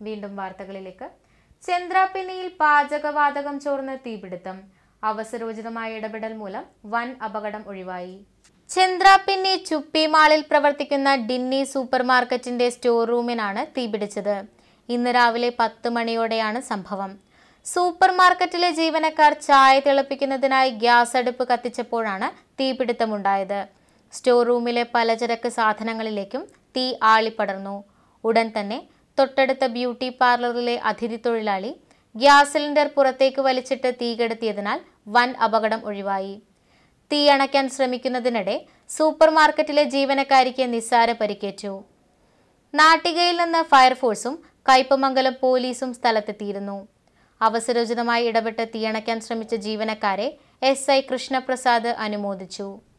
വീണ്ടും വാർത്തകളിലേക്ക് ചന്ദ്രാപിന്നിയിൽ പാചകവാതകം ചോർന്ന് തീപിടുത്തം അവസരോചിതമായ ഇടപെടൽ മൂലം വൻ അപകടം ഒഴിവായി ചന്ദ്രാപിന്നി ചുപ്പി മാളിൽ പ്രവർത്തിക്കുന്ന ഡിന്നി സൂപ്പർ മാർക്കറ്റിന്റെ സ്റ്റോർ റൂമിനാണ് തീപിടിച്ചത് ഇന്ന് രാവിലെ പത്ത് മണിയോടെയാണ് സംഭവം സൂപ്പർ മാർക്കറ്റിലെ ജീവനക്കാർ ചായ തിളപ്പിക്കുന്നതിനായി ഗ്യാസ് അടുപ്പ് കത്തിച്ചപ്പോഴാണ് തീപിടുത്തമുണ്ടായത് സ്റ്റോർ റൂമിലെ പലചരക്ക് സാധനങ്ങളിലേക്കും തീ ആളിപ്പടർന്നു ഉടൻ തന്നെ തൊട്ടടുത്ത ബ്യൂട്ടി പാർലറിലെ അതിഥി തൊഴിലാളി ഗ്യാസ് സിലിണ്ടർ പുറത്തേക്ക് വലിച്ചിട്ട് തീ കെടുത്തിയതിനാൽ വൻ അപകടം ഒഴിവായി തീ അണയ്ക്കാൻ ശ്രമിക്കുന്നതിനിടെ സൂപ്പർ മാർക്കറ്റിലെ ജീവനക്കാരിക്ക് നിസ്സാര പരിക്കേറ്റു നാട്ടികയിൽ നിന്ന് ഫയർഫോഴ്സും കയ്പമംഗലം പോലീസും സ്ഥലത്തെത്തിയിരുന്നു അവസരോചിതമായി ഇടപെട്ട് തീയണയ്ക്കാൻ ശ്രമിച്ച ജീവനക്കാരെ എസ് ഐ കൃഷ്ണപ്രസാദ് അനുമോദിച്ചു